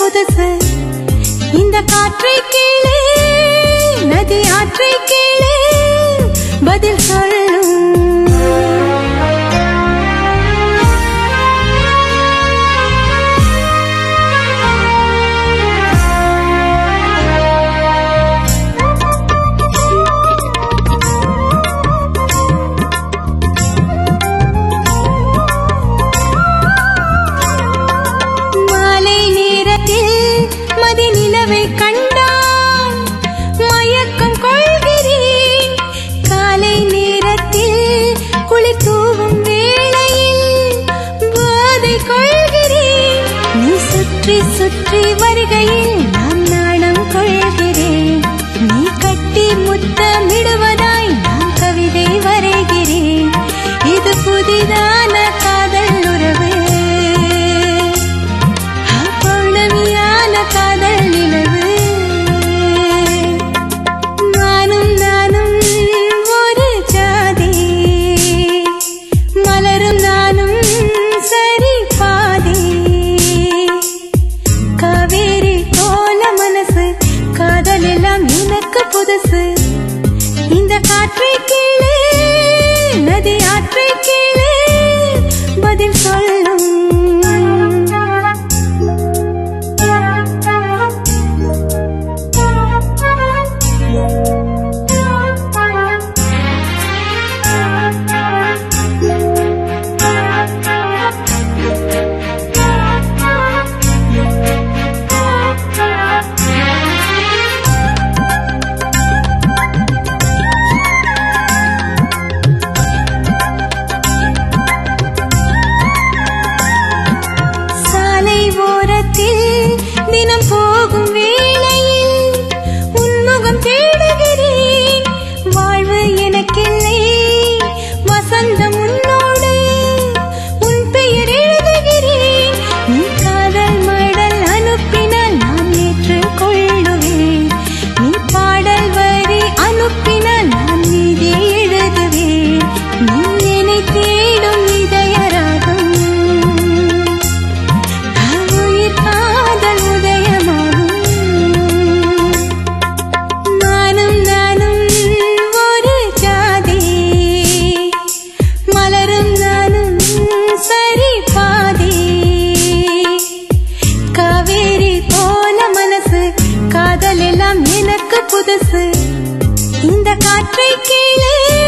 புதுசு இந்த காற்றை கேளு நதி ஆற்றை கேளு பதில் சொல்லும் மாலை நேரத்தில் மதி நிலவை கண்டான் மயக்கம் கொள்கிறேன் காலை நேரத்தில் குளிர் தூவும் வேளையில் போதை கொள்கிறேன் நீ சுற்றி சுற்றி வருகையில் நான் நாணம் கொள்கிறேன் நீ கட்டி முத்தமிடுவதாய் நான் கவிதை வரைகிறேன் இது புதிதான காதல் உறவு பௌர்ணமியான காதல் நிலவு நானும் நானும் ஒரு ஜாதி மலரும் நானும் சரி பாதி காவேரி போல மனசு காதல் எல்லாம் எனக்கு புதுசு இந்த காற்றை கேளு நதி ஆற்றை கேளு பதில் சொல்லும் சாலை ஓரத்தில் தினம் போகும் வேளையில் உன்முகம் தேடுகிறேன் வாழ்வு எனக்கில்லை வசந்தம் உன்னோடு உன் பெயர் எழுதுகிறேன் நீ காதல் மடல் அனுப்பினால் நான் ஏற்றுக் கொள்ளுவேன் நீ பாடல் வரி அனுப்பினால் நான் மீதே எழுதுவேன் நீ என்னை தேடும் இதயராகம் உயிர் காதல் உதயமாகும் நானும் நானும் ஒரு ஜாதி மலரும் நானும் சரி பாதி காவேரி போல மனசு காதல் எல்லாம் எனக்கு புதுசு இந்த காற்றை கேளு